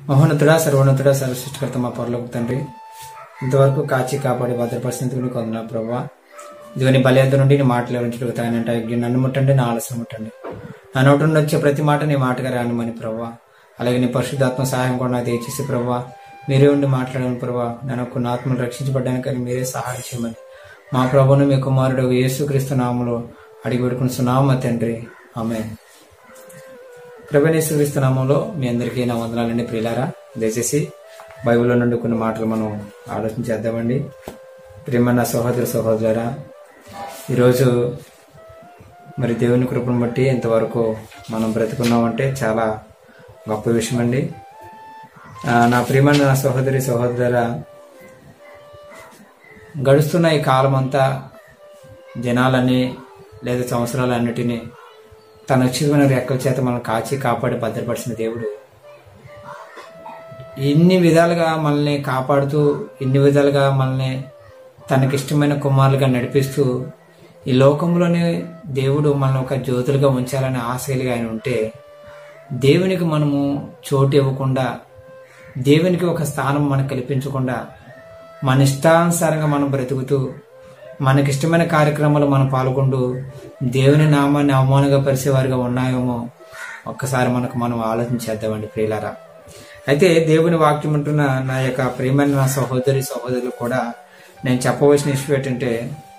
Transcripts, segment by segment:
మహోన్నతుడా సర్వోన్నతుడా సర్వసృష్టికర్త మా పరలోకి తండ్రి ఇంతవరకు కాచి కాపాడి భద్రపరిస్థితికి నీకు వందనా ప్రభావ ఇదిగోని బలయంత నుండి నీ మాటలు ఉంచుటకు తానంట నన్ను ముట్టండి నా ఆలస్యం ముట్టండి నా నోటి నుండి వచ్చే ప్రతి మాట నీ మాటగా రానిమని ప్రభావ అలాగే నీ పరిశుద్ధాత్మ సహాయం కూడా నాకు దయచేసి ప్రభావ మీరే ఉండి మాట్లాడమని ప్రభావ నన్ను కొన్ని ఆత్మను రక్షించబడ్డానికి మీరే సహాయం చేయమని మా ప్రభువును మీ కుమారుడు యేసుక్రీస్తు నామములో అడిగి పెట్టుకుని సునామ తండ్రి ఆమె ప్రభనేశ్వరిస్తు నామంలో మీ అందరికీ నా వందనాలండి ప్రియులారా దయచేసి బైబిల్లో నుండి కొన్ని మాటలు మనం ఆలోచన చేద్దామండి ప్రియమైన సహోదర సహోదరా ఈరోజు మరి దేవుని కృపను బట్టి ఇంతవరకు మనం బ్రతుకున్నామంటే చాలా గొప్ప విషయం అండి ఆ, నా ప్రియమైన నా సహోదరి సహోదర గడుస్తున్న ఈ కాలం అంతా జనాలని లేదా సంవత్సరాలన్నిటినీ తన ఉచితమైన రెక్కల చేత మనం కాచి కాపాడి భద్రపరిచిన దేవుడు ఇన్ని విధాలుగా మనల్ని కాపాడుతూ ఇన్ని విధాలుగా మనల్ని తనకిష్టమైన కుమారులుగా నడిపిస్తూ ఈ లోకంలోనే దేవుడు మనల్ని ఒక జ్యోతులుగా ఉంచాలని ఆశలుగా ఆయన ఉంటే దేవునికి మనము చోటు ఇవ్వకుండా దేవునికి ఒక స్థానం మనకు కల్పించకుండా మన ఇష్టానుసారంగా మనం బ్రతుకుతూ మనకిష్టమైన కార్యక్రమాలు మనం పాల్గొంటూ దేవుని నామాన్ని అవమానంగా పరిచేవారిగా ఉన్నాయేమో ఒక్కసారి మనకు మనం ఆలోచన చేద్దామండి ప్రియులారా అయితే దేవుని వాక్యం ఉంటున్న నా యొక్క ప్రియమైన నా సహోదరి సహోదరులు కూడా నేను చెప్పవలసిన ఇష్యూ ఏంటంటే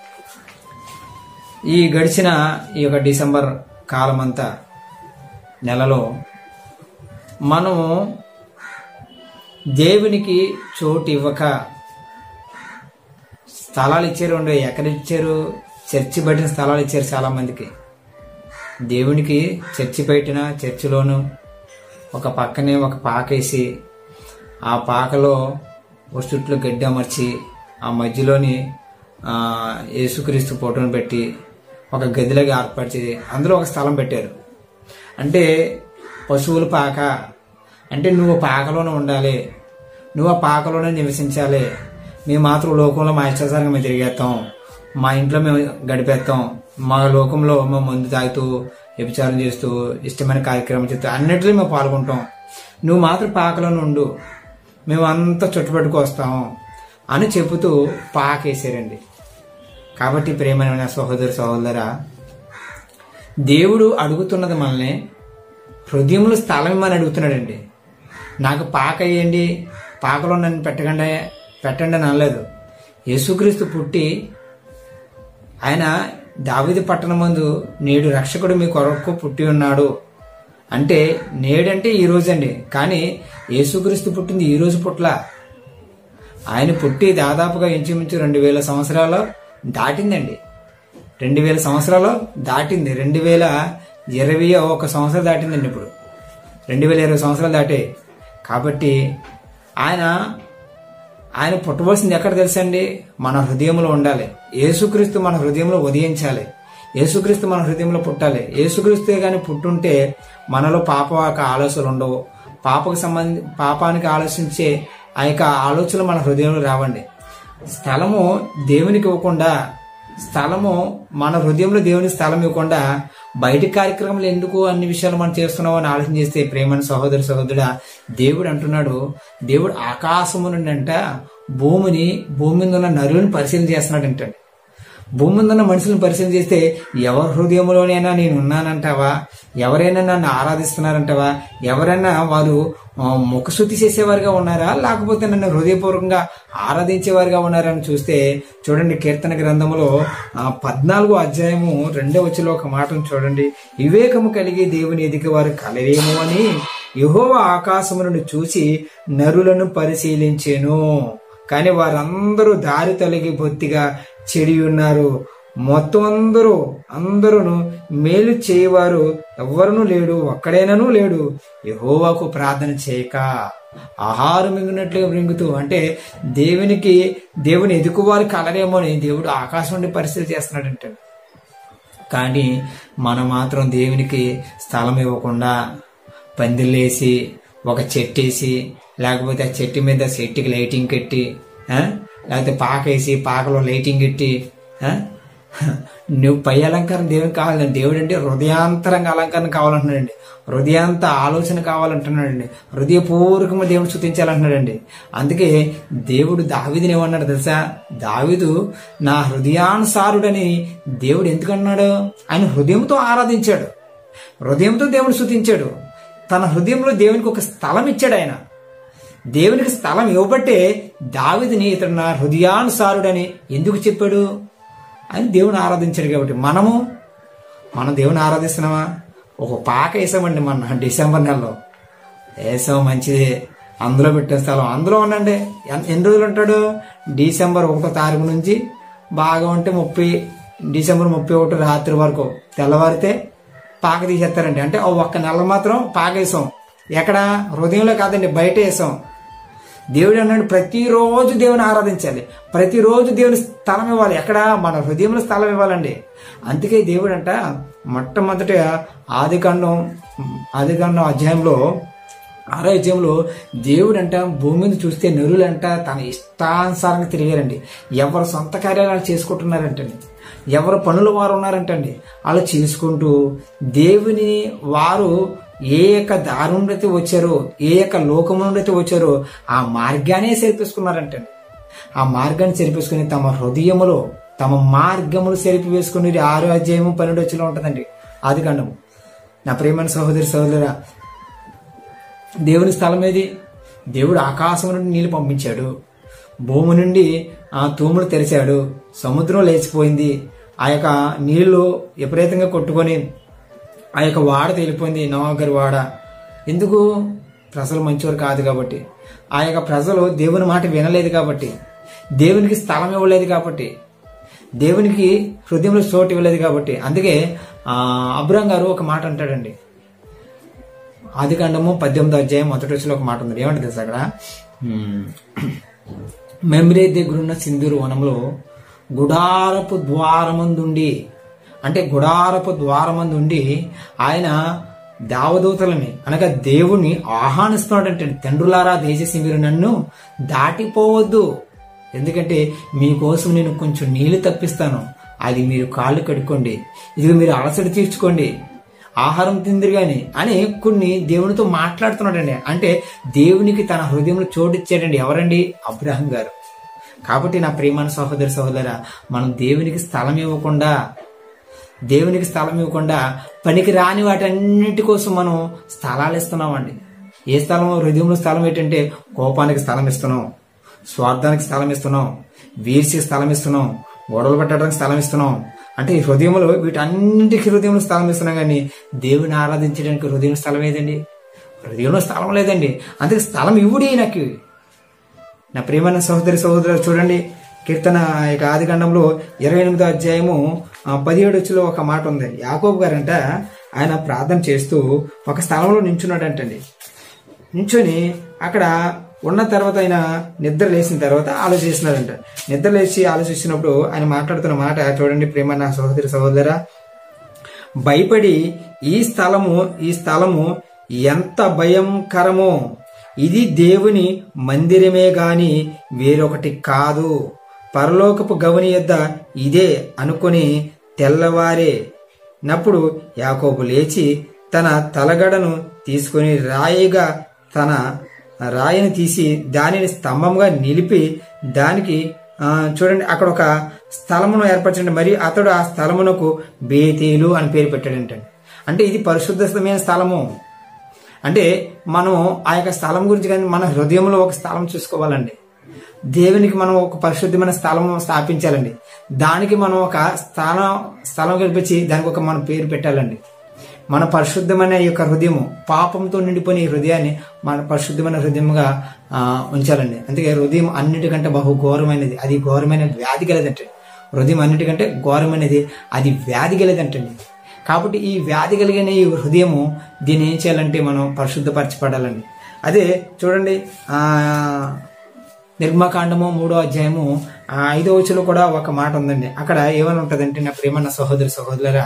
ఈ గడిచిన ఈ యొక్క డిసెంబర్ కాలమంతా నెలలో మనము దేవునికి చోటు ఇవ్వక స్థలాలు ఇచ్చారు ఉండే ఎక్కడ ఇచ్చారు చర్చి బయటిన స్థలాలు ఇచ్చారు చాలా మందికి దేవునికి చర్చి బయటన చర్చిలోను ఒక పక్కనే ఒక పాకేసి ఆ పాకలో ఒక చుట్లు గడ్డి అమర్చి ఆ మధ్యలోని ఆ, యేసుక్రీస్తు ఫోటోను పెట్టి ఒక గదిలాగా ఏర్పరిచి అందులో ఒక స్థలం పెట్టారు అంటే పశువుల పాక అంటే నువ్వు పాకలోనే ఉండాలి నువ్వు ఆ పాకలోనే నివసించాలి మేము మాత్రం లోకంలో మా ఇష్టాసారంగా మేము తిరిగేస్తాం మా ఇంట్లో మేము గడిపేస్తాం మా లోకంలో మేము మందు తాగుతూ వ్యభిచారం చేస్తూ ఇష్టమైన కార్యక్రమం చేస్తూ అన్నిటిలో మేము పాల్గొంటాం నువ్వు మాత్రం పాకలోనే ఉండు మేము అంతా చుట్టుపట్టుకు వస్తాము అని చెబుతూ పాకేసారండి కాబట్టి ప్రేమైన సహోదరు సహోదరా దేవుడు అడుగుతున్నది మనల్ని హృదయంలో స్థలం ఇమ్మని అడుగుతున్నాడండి నాకు పాక వేయండి పాకలో నన్ను పెట్టకండి పెట్టండి అని అనలేదు యేసుక్రీస్తు పుట్టి ఆయన దావిది పట్టణం మందు నేడు రక్షకుడు మీ కొరకు పుట్టి ఉన్నాడు అంటే నేడంటే ఈ రోజండి కానీ యేసుక్రీస్తు పుట్టింది ఈ రోజు పుట్ల ఆయన పుట్టి దాదాపుగా ఇంచుమించు రెండు వేల సంవత్సరాలు దాటిందండి రెండు వేల సంవత్సరాలు దాటింది రెండు వేల ఇరవై ఒక సంవత్సరం దాటిందండి ఇప్పుడు రెండు వేల ఇరవై సంవత్సరాలు దాటే కాబట్టి ఆయన ఆయన పుట్టవలసింది ఎక్కడ తెలుసండి మన హృదయంలో ఉండాలి యేసుక్రీస్తు మన హృదయంలో ఉదయించాలి యేసుక్రీస్తు మన హృదయంలో పుట్టాలి యేసుక్రీస్తే గాని పుట్టుంటే మనలో పాప యొక్క ఆలోచనలు ఉండవు పాపకు సంబంధి పాపానికి ఆలోచించే ఆ యొక్క ఆలోచనలు మన హృదయంలో రావండి స్థలము దేవునికి ఇవ్వకుండా స్థలము మన హృదయంలో దేవునికి స్థలం ఇవ్వకుండా బయట కార్యక్రమాలు ఎందుకు అన్ని విషయాలు మనం చేస్తున్నామో అని ఆలోచన చేస్తే ప్రేమని సహోదరి సహోదరుడా దేవుడు అంటున్నాడు దేవుడు ఆకాశము నుండి అంట భూమిని భూమి మీద ఉన్న నరులను పరిశీలన చేస్తున్నాడు అంటాడు భూమి మీద ఉన్న మనుషులను పరిశీలన చేస్తే ఎవరి హృదయంలోనైనా నేను ఉన్నానంటావా ఎవరైనా నన్ను ఆరాధిస్తున్నారంటావా ఎవరైనా వారు ఆ, ముఖశుద్ధి చేసేవారుగా ఉన్నారా లేకపోతే నన్ను హృదయపూర్వకంగా ఆరాధించేవారుగా ఉన్నారా అని చూస్తే చూడండి కీర్తన గ్రంథంలో ఆ, పద్నాలుగో అధ్యాయము రెండో వచ్చిలో ఒక మాటను చూడండి వివేకము కలిగి దేవుని ఎదిగి వారు కలవేమో అని యహోవ ఆకాశము నుండి చూసి నరులను పరిశీలించెను కానీ వారందరూ దారి తొలగి బొత్తిగా చెడి ఉన్నారు మొత్తం అందరూ అందరూ మేలు చేయవారు ఎవ్వరూ లేడు ఒక్కడైనను లేడు యహోవాకు ప్రార్థన చేయక ఆహారం మింగినట్లుగా మింగుతూ అంటే దేవునికి దేవుని ఎదుకువారు కలరేమో అని దేవుడు ఆకాశం నుండి పరిస్థితి చేస్తున్నాడంటే కానీ మనం మాత్రం దేవునికి స్థలం ఇవ్వకుండా పందిళ్ళేసి ఒక చెట్టు వేసి లేకపోతే ఆ చెట్టు మీద చెట్టుకి లైటింగ్ కట్టి ఆ? లేకపోతే పాక వేసి పాకలో లైటింగ్ కట్టి ఆ? నువ్వు పై అలంకారం దేవునికి కావాలండి దేవుడు అంటే హృదయాంతరంగా అలంకరణ కావాలంటున్నాడండి హృదయాంత ఆలోచన కావాలంటున్నాడండి హృదయపూర్వకంగా దేవుడు స్థుతించాలంటున్నాడండి అందుకే దేవుడు దావిదిని ఏమన్నాడు తెలుసా దావిదు నా హృదయానుసారుడని దేవుడు ఎందుకన్నాడు ఆయన హృదయంతో ఆరాధించాడు హృదయంతో దేవుడు స్థుతించాడు తన హృదయంలో దేవునికి ఒక స్థలం ఇచ్చాడు ఆయన దేవునికి స్థలం ఇవ్వబట్టే దావిదిని ఇతడు నా హృదయానుసారుడని ఎందుకు చెప్పాడు అని దేవుని ఆరాధించాడు కాబట్టి మనము మనం దేవుని ఆరాధిస్తున్నామా ఒక పాక వేసామండి మన డిసెంబర్ నెలలో వేసాం మంచిది అందులో పెట్టే స్థలం అందులో ఉండండి ఎన్- ఎన్ని రోజులు ఉంటాడు డిసెంబర్ ఒకటో తారీఖు నుంచి బాగా ఉంటే ముప్పై డిసెంబర్ ముప్పై ఒకటి రాత్రి వరకు తెల్లవారితే పాక తీసేస్తారండి అంటే ఓ ఒక్క నెల మాత్రం పాక వేసాం ఎక్కడ హృదయంలో కాదండి బయట వేసాం దేవుడు అన్నాడు ప్రతిరోజు దేవుని ఆరాధించాలి ప్రతిరోజు దేవుని స్థలం ఇవ్వాలి ఎక్కడ మన హృదయంలో స్థలం ఇవ్వాలండి అందుకే దేవుడు అంట మొట్టమొదట ఆదికాండం ఆదికాండం అధ్యాయంలో ఆరో అధ్యాయంలో దేవుడు అంట భూమి మీద చూస్తే నరులంట తన ఇష్టానుసారంగా తిరిగారండి ఎవరు సొంత కార్యాలు చేసుకుంటున్నారంటండి ఎవరు పనులు వారు ఉన్నారంటండి అలా చేసుకుంటూ దేవుని వారు ఏ యొక్క దారి నుండి అయితే వచ్చారో ఏ యొక్క లోకం నుండి అయితే వచ్చారో ఆ మార్గానే చేర్పేసుకున్నారంటండి ఆ మార్గాన్ని చెరిపేసుకుని తమ హృదయములో తమ మార్గములు చెరిపి వేసుకుని ఆరో అధ్యాయము పన్నెండు వచ్చిలో ఉంటుందండి ఆది కాండము నా ప్రియమైన సహోదరి సహోదరా దేవుని స్థలం ఏది దేవుడు ఆకాశం నుండి నీళ్లు పంపించాడు భూమి నుండి ఆ తూములు తెరిచాడు సముద్రం లేచిపోయింది ఆ యొక్క నీళ్లు విపరీతంగా కొట్టుకొని ఆ యొక్క వాడ తేలిపోయింది నవాగరి వాడ ఎందుకు ప్రజలు మంచివారు కాదు కాబట్టి ఆ యొక్క ప్రజలు దేవుని మాట వినలేదు కాబట్టి దేవునికి స్థలం ఇవ్వలేదు కాబట్టి దేవునికి హృదయంలో చోటు ఇవ్వలేదు కాబట్టి అందుకే ఆ అబ్రాం గారు ఒక మాట అంటాడండి ఆది కాండము పద్దెనిమిదో అధ్యాయం మొదటి వచ్చిన ఒక మాట ఉంది ఏమంటే తెలుసా అక్కడ హ్మ్. మెమ్రే దగ్గరున్న సింధూరు వనంలో గుడారపు ద్వారమందుండి అంటే గుడారపు ద్వారమందుండి ఆయన దేవదూతలని అనగా దేవుణ్ణి ఆహ్వానిస్తున్నాడంటే తండ్రులారా దయచేసి మీరు నన్ను దాటిపోవద్దు ఎందుకంటే మీకోసం నేను కొంచెం నీళ్లు తప్పిస్తాను అది మీరు కాళ్ళు కడుక్కోండి ఇది మీరు అలసట తీర్చుకోండి ఆహారం తిందిరు గాని అని కొన్ని దేవునితో మాట్లాడుతున్నాడండి అంటే దేవునికి తన హృదయంలో చోటిచ్చాడండి ఎవరండి అబ్రహం గారు కాబట్టి నా ప్రియమైన సహోదరి సహోదర మనం దేవునికి స్థలం ఇవ్వకుండా దేవునికి స్థలం ఇవ్వకుండా పనికి రాని వాటన్నిటి కోసం మనం స్థలాలు ఇస్తున్నామండి ఏ స్థలం హృదయంలో స్థలం ఏంటంటే కోపానికి స్థలం ఇస్తున్నాం స్వార్థానికి స్థలం ఇస్తున్నాం వీర్సి స్థలం ఇస్తున్నాం గొడవలు పెట్టడానికి స్థలం ఇస్తున్నాం అంటే ఈ హృదయంలో వీటన్నిటికీ హృదయంలో స్థలం ఇస్తున్నాం కానీ దేవుని ఆరాధించడానికి హృదయం స్థలం ఏదండి హృదయంలో స్థలం లేదండి అందుకే స్థలం ఇవ్వుడి నాకు నా ప్రియమైన సహోదరి సహోదరులు చూడండి కీర్తన ఇక ఆదికాండంలో ఇరవై ఎనిమిదో అధ్యాయము ఆ, పదిహేడు వచ్చిలో ఒక మాట ఉంది యాకోబు గారంట ఆయన ప్రార్థన చేస్తూ ఒక స్థలంలో నించున్నాడంటండి నించుని అక్కడ ఉన్న తర్వాత ఆయన నిద్ర లేచిన తర్వాత ఆలోచిస్తున్నాడంట నిద్ర లేచి ఆలోచిస్తున్నప్పుడు ఆయన మాట్లాడుతున్న మాట చూడండి ప్రేమ నా సహోదరి సహోదరా భయపడి ఈ స్థలము ఈ స్థలము ఎంత భయంకరమో ఇది దేవుని మందిరమే గాని వేరొకటి కాదు పరలోకపు గవని యొద్ద ఇదే అనుకొని తెల్లవారే నప్పుడు యాకోబు లేచి తన తలగడను తీసుకొని రాయిగా తన రాయిని తీసి దానిని స్తంభంగా నిలిపి దానికి ఆ, చూడండి అక్కడ ఒక స్థలమును ఏర్పరచండి మరి అతడు ఆ స్థలమునకు బేతేలు అని పేరు పెట్టాడంటండి అంటే ఇది పరిశుద్ధమైన స్థలము అంటే మనం ఆ యొక్క స్థలం గురించి కానీ మన హృదయంలో ఒక స్థలం చూసుకోవాలండి దేవునికి మనం ఒక పరిశుద్ధమైన స్థలం స్థాపించాలండి దానికి మనం ఒక స్థలం స్థలం కల్పించి దానికి ఒక మన పేరు పెట్టాలండి మన పరిశుద్ధమైన ఈ యొక్క హృదయము పాపంతో నిండిపోయిన ఈ హృదయాన్ని మన పరిశుద్ధమైన హృదయంగా ఆ, ఉంచాలండి అందుకే హృదయం అన్నిటికంటే బహు ఘోరమైనది అది ఘోరమైన వ్యాధి గలదంటే హృదయం అన్నిటికంటే ఘోరమైనది అది వ్యాధి గలదంటండి కాబట్టి ఈ వ్యాధి కలిగిన ఈ హృదయము దీన్ని ఏం చేయాలంటే మనం పరిశుద్ధపరచబడాలండి అదే చూడండి ఆ నిర్మకాండము మూడో అధ్యాయము ఆ ఐదో వచ్చులో కూడా ఒక మాట ఉందండి అక్కడ ఏమని ఉంటదంటే నా ప్రేమన్న సహోదరి సహోదరులరా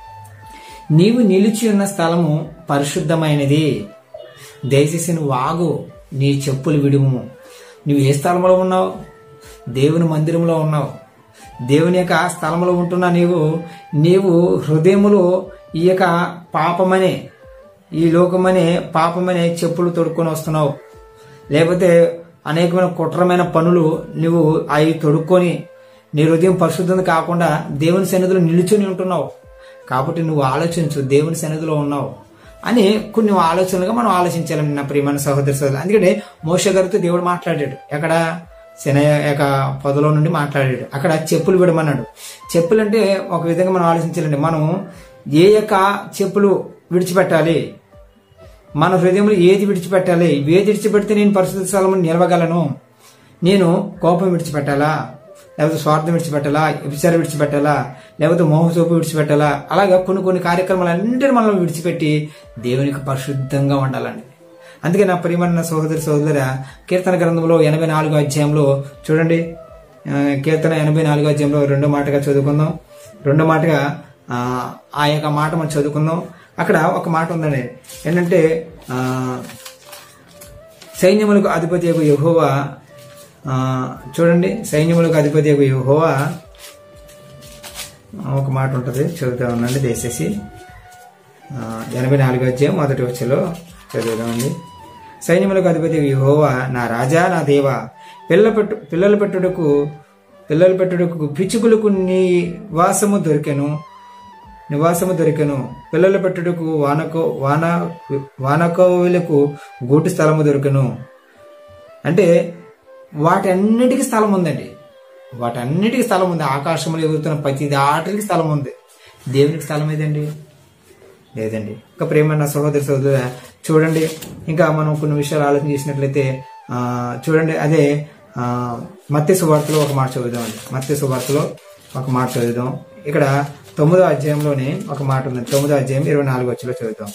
నీవు నిలిచి ఉన్న స్థలము పరిశుద్ధమైనది దయచేసి నువ్వు ఆగు నీ చెప్పులు విడుము నువ్వు ఏ స్థలంలో ఉన్నావు దేవుని మందిరంలో ఉన్నావు దేవుని యొక్క స్థలంలో ఉంటున్న నీవు నీవు హృదయములో ఈ యొక్క పాపమనే ఈ లోకమనే పాపమనే చెప్పులు తొడుక్కొని వస్తున్నావు లేకపోతే అనేకమైన కుట్రమైన పనులు నువ్వు అవి తొడుక్కొని నీ హృదయం పరిశుద్ధం కాకుండా దేవుని సన్నిధిలో నిలుచుని ఉంటున్నావు కాబట్టి నువ్వు ఆలోచించు దేవుని సన్నిధిలో ఉన్నావు అని కొన్ని ఆలోచనలుగా మనం ఆలోచించాలని నా ప్రియమైన సహోదరి సహోదరు ఎందుకంటే మోష గారితో దేవుడు మాట్లాడాడు ఎక్కడ శనయ యొక్క పొదలో నుండి మాట్లాడాడు అక్కడ చెప్పులు విడమన్నాడు చెప్పులు అంటే ఒక విధంగా మనం ఆలోచించాలండి మనం ఏ యొక్క చెప్పులు విడిచిపెట్టాలి మన హృదయంలో ఏది విడిచిపెట్టాలి ఏది విడిచిపెడితే నేను పరిశుద్ధ స్థలంలో నిలవగలను నేను కోపం విడిచిపెట్టాలా లేకపోతే స్వార్థం విడిచిపెట్టాలా విచారం విడిచిపెట్టాలా లేకపోతే మోహసోపు విడిచిపెట్టాలా అలాగా కొన్ని కొన్ని కార్యక్రమాలు అన్నింటిని మనం విడిచిపెట్టి దేవునికి పరిశుద్ధంగా ఉండాలండి అందుకే నా ప్రియమైన సహోదరి సహోదర కీర్తన గ్రంథంలో ఎనభై నాలుగో అధ్యాయంలో చూడండి ఆ, కీర్తన ఎనభై నాలుగో అధ్యాయంలో రెండో మాటగా చదువుకుందాం రెండో మాటగా ఆ, ఆ యొక్క మాట మనం చదువుకుందాం అక్కడ ఒక మాట ఉందండి ఏంటంటే ఆ, సైన్యములకు అధిపతి యొక్క యహోవా ఆ, చూడండి సైన్యములకు అధిపతి యొక్క యహోవా ఒక మాట ఉంటుంది చదువుతా ఉండండి దయచేసి ఆ, ఎనభై నాలుగో అధ్యాయం మొదటి వచ్చలో చదువుదామండి సైన్యములకు అధిపతి యహోవా నా రాజా నా దేవా పిల్ల పెట్టు పిల్లలు పెట్టుటకు పిల్లలు పెట్టుటకు పిచ్చుకులకు నివాసము దొరికెను నివాసము దొరికెను పిల్లలు పెట్టుటకు వానకో వాన వానకోవిలకు గూటి స్థలము దొరికెను అంటే వాటన్నిటికీ స్థలం ఉందండి వాటన్నిటికీ స్థలం ఉంది ఆకాశంలో ఎగురుతున్న ప్రతి దాటికి స్థలం ఉంది దేవునికి స్థలం ఏదండి లేదండి ఇంకా ప్రేమ సహోదరి సహోదరు చూడండి ఇంకా మనం కొన్ని విషయాలు ఆలోచన చేసినట్లయితే ఆ, చూడండి అదే ఆ, మత్స్య సువార్తలో ఒక మాట చదువుదామండి మత్స్య సువార్తలో ఒక మాట చదువుదాం ఇక్కడ తొమ్మిదో అధ్యాయంలోనే ఒక మాట ఉంది తొమ్మిదో అధ్యాయం ఇరవై నాలుగు వచ్చలో చదువుదాం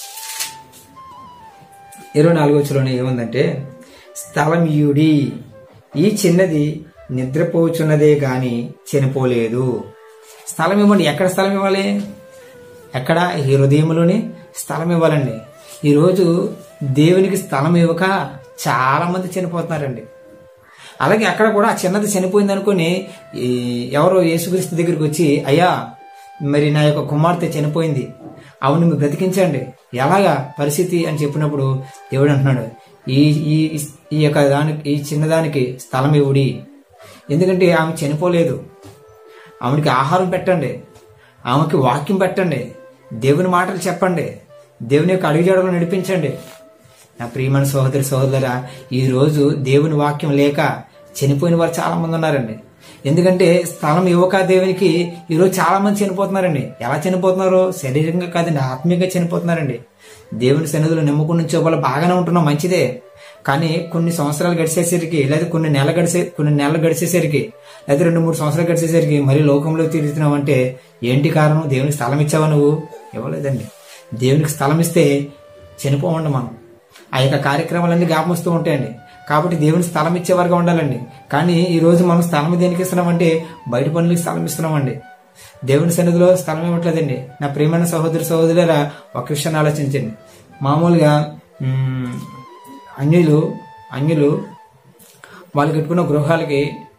ఇరవై నాలుగు వచ్చలోనే ఏముందంటే స్థలం ఈయుడి ఈ చిన్నది నిద్రపోచున్నదే గాని చనిపోలేదు స్థలం ఇవ్వండి ఎక్కడ స్థలం ఇవ్వాలి ఎక్కడ ఈ హృదయంలోనే స్థలం ఇవ్వాలండి ఈరోజు దేవునికి స్థలం ఇవ్వక చాలా మంది చనిపోతున్నారండి అలాగే అక్కడ కూడా ఆ చిన్నది చనిపోయింది అనుకుని ఈ ఎవరో యేసుక్రీస్తు దగ్గరికి వచ్చి అయ్యా మరి నా యొక్క కుమార్తె చనిపోయింది అవును మీరు బ్రతికించండి ఎలాగా పరిస్థితి అని చెప్పినప్పుడు దేవుడు అంటున్నాడు ఈ ఈ ఈ యొక్క దానికి ఈ చిన్నదానికి స్థలం ఇవ్వుడి ఎందుకంటే ఆమె చనిపోలేదు ఆమెకి ఆహారం పెట్టండి ఆమెకి వాక్యం పెట్టండి దేవుని మాటలు చెప్పండి దేవుని యొక్క అడుగుజాడలు నడిపించండి నా ప్రియమైన సహోదరి సహోదరా ఈ రోజు దేవుని వాక్యం లేక చనిపోయిన వారు చాలా మంది ఉన్నారండి ఎందుకంటే స్థలం ఇవ్వక దేవునికి ఈరోజు చాలా మంది చనిపోతున్నారండి ఎలా చనిపోతున్నారు శరీరంగా కాదండి ఆత్మీయంగా చనిపోతున్నారండి దేవుని సన్నిధిలో నమ్ముకుని నుంచో వాళ్ళు బాగానే ఉంటున్నాం మంచిదే కానీ కొన్ని సంవత్సరాలు గడిచేసరికి లేదా కొన్ని నెల గడిచే కొన్ని నెలలు గడిచేసరికి లేదా రెండు మూడు సంవత్సరాలు గడిచేసరికి మరి లోకంలో తిరుగుతున్నావు అంటే ఏంటి కారణం దేవునికి స్థలం ఇచ్చావా నువ్వు ఇవ్వలేదండి దేవునికి స్థలం ఇస్తే చనిపోవండి మనం ఆ యొక్క కార్యక్రమాలన్నీ జ్ఞాపం వస్తూ ఉంటాయండి కాబట్టి దేవుని స్థలం ఇచ్చేవారుగా ఉండాలండి కానీ ఈ రోజు మనం స్థలం దేనికి ఇస్తున్నామంటే బయట పనులకి స్థలం ఇస్తున్నామండి దేవుని సన్నిధిలో స్థలం ఇవ్వట్లేదండి నా ప్రియమైన సహోదరి సహోదరుల ఒక విషయాన్ని ఆలోచించండి మామూలుగా మ్, అన్యులు అన్యులు వాళ్ళు కట్టుకున్న గృహాలకి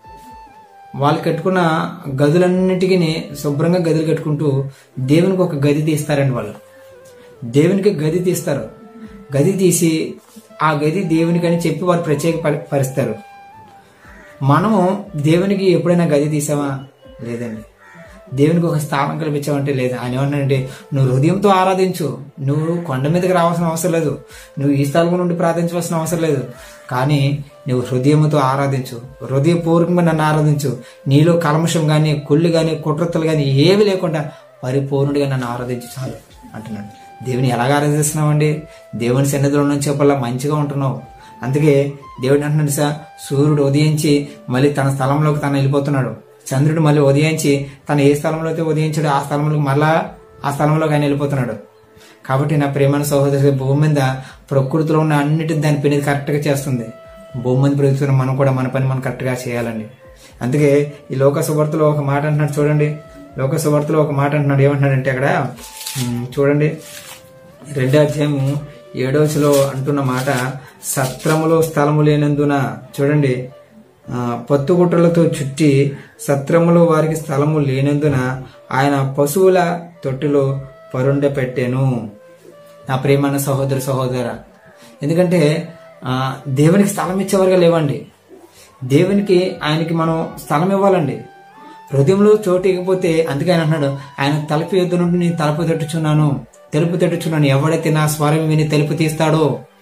వాళ్ళు కట్టుకున్న గదులన్నిటికీ శుభ్రంగా గదులు కట్టుకుంటూ దేవునికి ఒక గది తీస్తారండి వాళ్ళు దేవునికి గది తీస్తారు గది తీసి ఆ గది దేవునికి అని చెప్పి వారు ప్రత్యేక పరి- పరుస్తారు మనము దేవునికి ఎప్పుడైనా గది తీసామా లేదండి దేవునికి ఒక స్థానం కల్పించామంటే లేదు ఆయన ఏమన్నాడంటే నువ్వు హృదయంతో ఆరాధించు నువ్వు కొండ మీదకి రావాల్సిన అవసరం లేదు నువ్వు ఈ స్థలం నుండి ప్రార్థించవలసిన అవసరం లేదు కానీ నువ్వు హృదయంతో ఆరాధించు హృదయపూర్వకంగా నన్ను ఆరాధించు నీలో కల్మషం గాని కుళ్ళు గాని కుట్రతలు గాని ఏవి లేకుండా పరిపూర్ణుడిగా నన్ను ఆరాధించు చాలు అంటున్నాడు దేవుని ఎలాగ ఆరాధిస్తున్నావండి దేవుని సన్నిధిలో నుంచి చెప్పల్లా మంచిగా ఉంటున్నావు అందుకే దేవుడు అంటున్నాడు సార్ సూర్యుడు ఉదయించి మళ్ళీ తన స్థలంలోకి తను వెళ్ళిపోతున్నాడు చంద్రుడు మళ్ళీ ఉదయించి తను ఏ స్థలంలో అయితే ఉదయించాడో ఆ స్థలంలోకి మళ్ళా ఆ స్థలంలోకి ఆయన వెళ్ళిపోతున్నాడు కాబట్టి నా ప్రేమైన సహోదరు భూమి మీద ప్రకృతిలో ఉన్న అన్నిటిని దాని పని కరెక్ట్ గా చేస్తుంది భూమి మీద బ్రతుకుతున్న మనం కూడా మన పని మనం కరెక్ట్ గా చేయాలండి అందుకే ఈ లోక సువార్తలో ఒక మాట అంటున్నాడు చూడండి లోక సువార్తలో ఒక మాట అంటున్నాడు ఏమంటున్నాడంటే అక్కడ ఉమ్, చూడండి రెండో అధ్యాయము ఏడవచలో అంటున్న మాట సత్రములో స్థలము లేనందున చూడండి ఆ, పత్తుగుట్టలతో చుట్టి సత్రములో వారికి స్థలము లేనందున ఆయన పశువుల తొట్టిలో పరుండ పెట్టాను నా ప్రియమైన సహోదర సహోదర ఎందుకంటే ఆ, దేవునికి స్థలం ఇచ్చేవారుగా లేవండి దేవునికి ఆయనకి మనం స్థలం ఇవ్వాలండి హృదయంలో చోటు ఇకపోతే అందుకే ఆయన అంటున్నాడు ఆయన తలుపు ఎద్దు నుండి నేను తలుపు తట్టుచున్నాను తెలుపు తట్టుచున్నాను ఎవడైతే నా స్వరం విని తెలుపు తీస్తాడో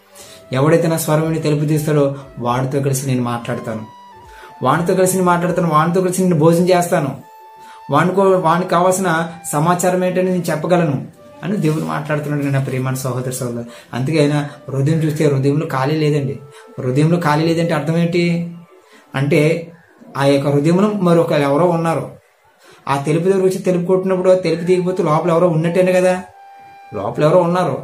ఎవడైతే నా స్వరం విని తెలుపు తీస్తాడో వాడితో కలిసి నేను మాట్లాడతాను వాడితో కలిసి నేను మాట్లాడతాను వాడితో కలిసి నేను భోజనం చేస్తాను వాడికో వాడికి కావాల్సిన సమాచారం ఏంటని నేను చెప్పగలను అని దేవుడు మాట్లాడుతున్నాడు నా ప్రియమైన సహోదర సహోదరు అందుకే ఆయన హృదయం చూస్తే హృదయంలో ఖాళీ లేదండి హృదయంలో ఖాళీ లేదంటే అర్థం ఏంటి అంటే ఆ యొక్క హృదయంలో మరొక ఎవరో ఉన్నారు ఆ తెలుపు దగ్గర వచ్చి తెలుపు కొట్టినప్పుడు ఆ తెలుపు తీగిపోతే లోపల ఎవరో ఉన్నట్టేనే కదా లోపల ఎవరో ఉన్నారు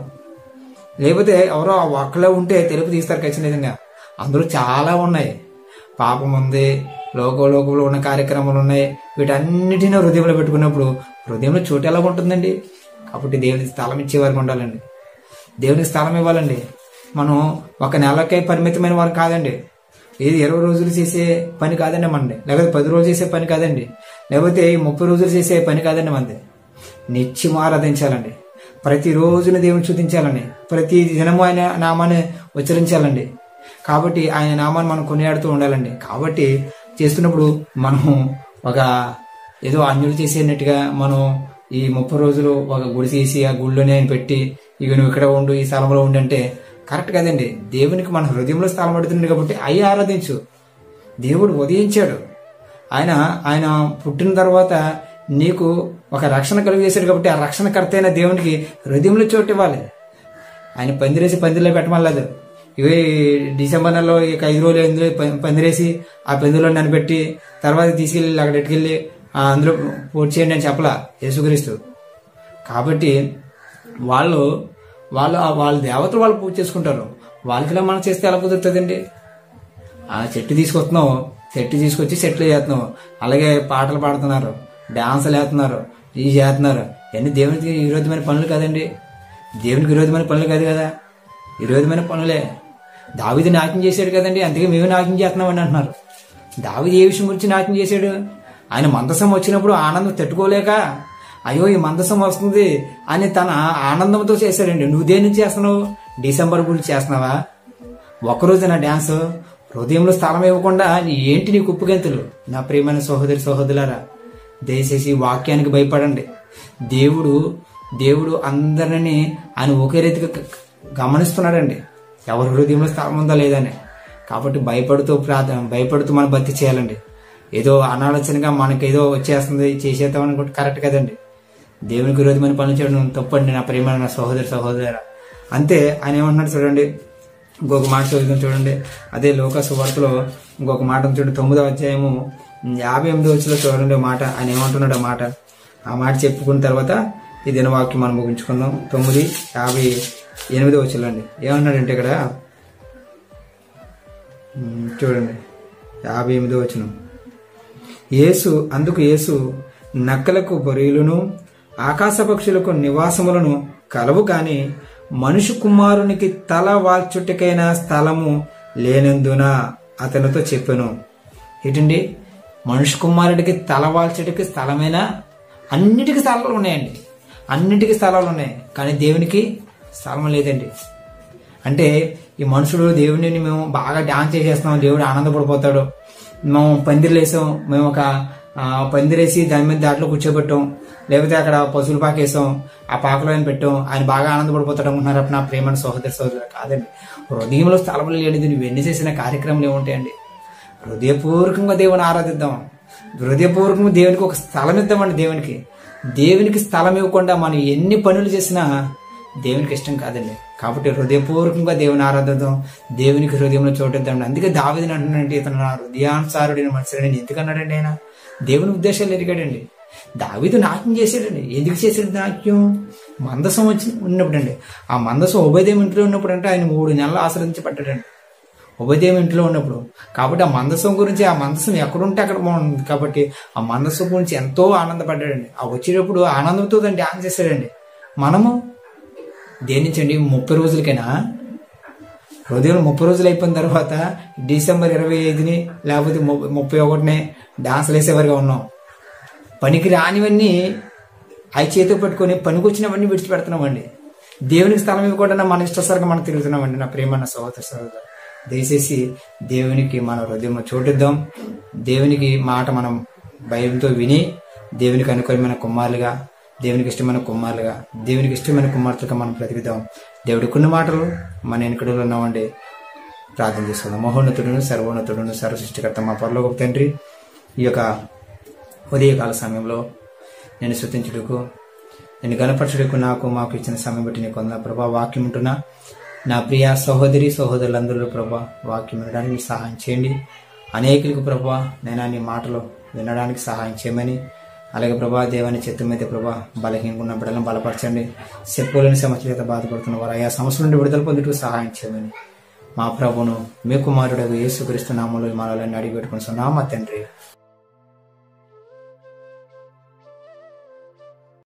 లేకపోతే ఎవరో ఒక్కలే ఉంటే తెలుపు తీస్తారు ఖచ్చితంగా అందులో చాలా ఉన్నాయి పాపం ఉంది లోక లోకంలో ఉన్న కార్యక్రమాలు ఉన్నాయి వీటన్నిటిని హృదయంలో పెట్టుకున్నప్పుడు హృదయంలో చోటు ఎలా ఉంటుందండి కాబట్టి దేవునికి స్థలం ఇచ్చేవారికి ఉండాలండి దేవునికి స్థలం ఇవ్వాలండి మనం ఒక నెలకే పరిమితమైన వారు కాదండి ఇది ఇరవై రోజులు చేసే పని కాదండి మనది లేకపోతే పది రోజులు చేసే పని కాదండి లేకపోతే ఈ ముప్పై రోజులు చేసే పని కాదండి మనది నిత్యం ఆరాధించాలండి ప్రతి రోజున దేవుని చూపించాలండి ప్రతి దినము ఆయన నామాన్ని ఉచ్చరించాలండి కాబట్టి ఆయన నామాన్ని మనం కొనియాడుతూ ఉండాలండి కాబట్టి చేస్తున్నప్పుడు మనం ఒక ఏదో అన్యులు చేసేటట్టుగా మనం ఈ ముప్పై రోజులు ఒక గుడి తీసి ఆ గుడిలోనే ఆయన పెట్టి ఇక నువ్వు ఇక్కడ ఉండు ఈ స్థలంలో ఉండు అంటే కరెక్ట్ కదండి దేవునికి మన హృదయంలో స్థలం పడుతుంది కాబట్టి అయ్యి ఆరాధించు దేవుడు ఉదయించాడు ఆయన ఆయన పుట్టిన తర్వాత నీకు ఒక రక్షణ కలిగేశాడు కాబట్టి ఆ రక్షణకర్త అయిన దేవునికి హృదయంలో చోటు ఇవ్వాలి ఆయన పందిరేసి పందిరిలో పెట్టమలేదు ఇవి డిసెంబర్ నెలలో ఇక ఐదు రోజులు ఎందులో పందిరేసి ఆ పందిరిలో నన్ను పెట్టి తర్వాత తీసుకెళ్ళి అక్కడ ఎట్టుకెళ్ళి ఆ అందులో పోటీ చేయండి అని చెప్పలా యేసుక్రీస్తు కాబట్టి వాళ్ళు వాళ్ళు ఆ వాళ్ళ దేవతలు వాళ్ళు పూజ చేసుకుంటారు వాళ్ళకి ఇలా మనం చేస్తే ఎలా కుదురుతుందండి ఆ చెట్టు తీసుకొస్తున్నావు చెట్టు తీసుకొచ్చి చెట్లు చేస్తున్నావు అలాగే పాటలు పాడుతున్నారు డాన్సులు వేస్తున్నారు ఇవి చేస్తున్నారు ఇవన్నీ దేవునికి విరోధమైన పనులు కదండి దేవునికి విరోధమైన పనులు కాదు కదా విరోధమైన పనులే దావిది నాట్యం చేశాడు కదండి అందుకే మేము నాట్యం చేస్తున్నామని అంటున్నారు దావిది ఏ విషయం గురించి నాట్యం చేశాడు ఆయన మందసం వచ్చినప్పుడు ఆనందం తట్టుకోలేక అయ్యో ఈ మందసం వస్తుంది అని తన ఆనందంతో చేశాడండి నువ్వు దేని నుంచి చేస్తున్నావు డిసెంబర్ గురించి చేస్తున్నావా ఒక్కరోజు నా డ్యాన్స్ హృదయంలో స్థలం ఇవ్వకుండా ఏంటి నీ కుప్పగంతులు నా ప్రియమైన సహోదరి సహోదరులారా దయచేసి వాక్యానికి భయపడండి దేవుడు దేవుడు అందరిని ఆయన ఒకే రీతిగా గ- గమనిస్తున్నాడండి ఎవరి హృదయంలో స్థలం ఉందా లేదని కాబట్టి భయపడుతూ ప్రార్థన భయపడుతూ మనం భక్తి చేయాలండి ఏదో అనాలోచనగా మనకి ఏదో వచ్చేస్తుంది చేసేద్దాం అనుకుంటే కరెక్ట్ కదండి దేవునికి విరోధమైన పనులు చేయడం తప్పండి నా ప్రియమైన నా సహోదరి సహోదర అంతే ఆయన ఏమంటున్నాడు చూడండి ఇంకొక మాట చదువుతాం చూడండి అదే లోక సువార్తలో ఇంకొక మాట ఉంది చూడండి తొమ్మిదో అధ్యాయము యాభై ఎనిమిదో వచ్చిలో చూడండి ఒక మాట ఆయన ఏమంటున్నాడు ఆ మాట ఆ మాట చెప్పుకున్న తర్వాత ఈ దినవాక్యం మనం ముగించుకుందాం తొమ్మిది యాభై ఎనిమిదో వచ్చిలండి ఏమన్నాడంటే ఇక్కడ ఉమ్, చూడండి యాభై ఎనిమిదో వచ్చిన యేసు అందుకు యేసు నక్కలకు బొరీలును ఆకాశ పక్షులకు నివాసములను కలవు కాని మనుషు కుమారునికి తల వాల్చుటికైన స్థలము లేనందున అతనితో చెప్పాను ఏంటండి మనుషు కుమారుడికి తల వాల్చుటికి స్థలమైనా అన్నిటికీ స్థలాలు ఉన్నాయండి అన్నిటికీ స్థలాలు ఉన్నాయి కానీ దేవునికి స్థలం లేదండి అంటే ఈ మనుషుడు దేవుడిని మేము బాగా డాన్స్ చేసేస్తున్నాం దేవుడు ఆనందపడిపోతాడు మేము పందిర్లు వేసాం మేము ఒక ఆ, పందిరేసి దాని మీద దాంట్లో కూర్చోబెట్టాం లేకపోతే అక్కడ పశువుల పాక వేసాం ఆ పాకలో ఆయన పెట్టాం ఆయన బాగా ఆనందపడిపోతాడు అనుకుంటున్నారు అప్పుడు నా ప్రేమ సహోదర సహోదరు కాదండి హృదయంలో స్థలం లేనిది నువ్వు ఎన్ని చేసిన కార్యక్రమాలు ఏముంటాయండి హృదయపూర్వకంగా దేవుని ఆరాధిద్దాం హృదయపూర్వకంగా దేవునికి ఒక స్థలం ఇద్దామండి దేవునికి దేవునికి స్థలం ఇవ్వకుండా మనం ఎన్ని పనులు చేసినా దేవునికి ఇష్టం కాదండి కాబట్టి హృదయపూర్వకంగా దేవుని ఆరాధిద్దాం దేవునికి హృదయంలో చోటిద్దాం అందుకే దావిదని అంటున్నాడంటే ఇతను నా హృదయానుసారుడైన మనుషులని ఎందుకు అన్నాడండి ఆయన దేవుని ఉద్దేశాలు ఎరిగాడండి దావిదు నాట్యం చేశాడండి ఎందుకు చేశాడు నాట్యం మందసం వచ్చి ఉన్నప్పుడండి ఆ మందసం ఉభయదేవం ఇంట్లో ఉన్నప్పుడు అంటే ఆయన మూడు నెలలు ఆశ్రయించి పట్టాడండి ఉభయదేవం ఇంట్లో ఉన్నప్పుడు కాబట్టి ఆ మందసం గురించి ఆ మందసం ఎక్కడుంటే అక్కడ బాగుంది కాబట్టి ఆ మందసం గురించి ఎంతో ఆనందపడ్డాడండి ఆ వచ్చేటప్పుడు ఆనందంతో దాన్ని డ్యాన్స్ చేశాడండి మనము దేనించండి ముప్పై రోజులకైనా హృదయం ముప్పై రోజులు అయిపోయిన తర్వాత డిసెంబర్ ఇరవై ఐదుని లేకపోతే ము- ముప్పై ఒకటినే డాన్సులు వేసేవారుగా ఉన్నాం పనికి రానివన్నీ అవి చేతితో పట్టుకొని పనికి వచ్చినవన్నీ విడిచిపెడుతున్నామండి దేవునికి స్థలం ఇవ్వకుండా మన ఇష్టసరిగా మనం తిరుగుతున్నామండి నా ప్రేమన్న సహోదర సహోదరు దయచేసి దేవునికి మన హృదయంలో చోటిద్దాం దేవునికి మాట మనం భయంతో విని దేవునికి అనుకూలమైన కుమారులుగా దేవునికి ఇష్టమైన కుమారులుగా దేవునికి ఇష్టమైన కుమార్తెలుగా మనం బ్రతికిద్దాం దేవుడి కొన్ని మాటలు మన వెనుకడలో ఉన్నామండి ప్రార్థన చేసుకుందాం మహోన్నతుడును సర్వోన్నతుడును సర్వ సృష్టికర్త మా పరలోక తండ్రి ఈ యొక్క ఉదయకాల సమయంలో నేను శృతించుటకు నేను గణపరచుటకు నాకు మాకు ఇచ్చిన సమయం బట్టి నీకు వందన ప్రభా వాక్యం ఉంటున్నా నా ప్రియ సహోదరి సహోదరులందరూ ప్రభా వాక్యం వినడానికి మీరు సహాయం చేయండి అనేకులకు ప్రభా నేను నీ మాటలు వినడానికి సహాయం చేయమని అలాగే ప్రభా దేవాని చిత్తం మీద ప్రభా బలహీనంగా ఉన్న బిడ్డలను బలపరచండి చెప్పుకోలేని సమస్య చేత బాధపడుతున్న వారు ఆయా సమస్య నుండి విడుదల పొందుటకు సహాయం చేయమని మా ప్రభును మీ కుమారుడు యేసుక్రీస్తు నామంలో ఈ మాలని అడిగి పెట్టుకుని మా తండ్రి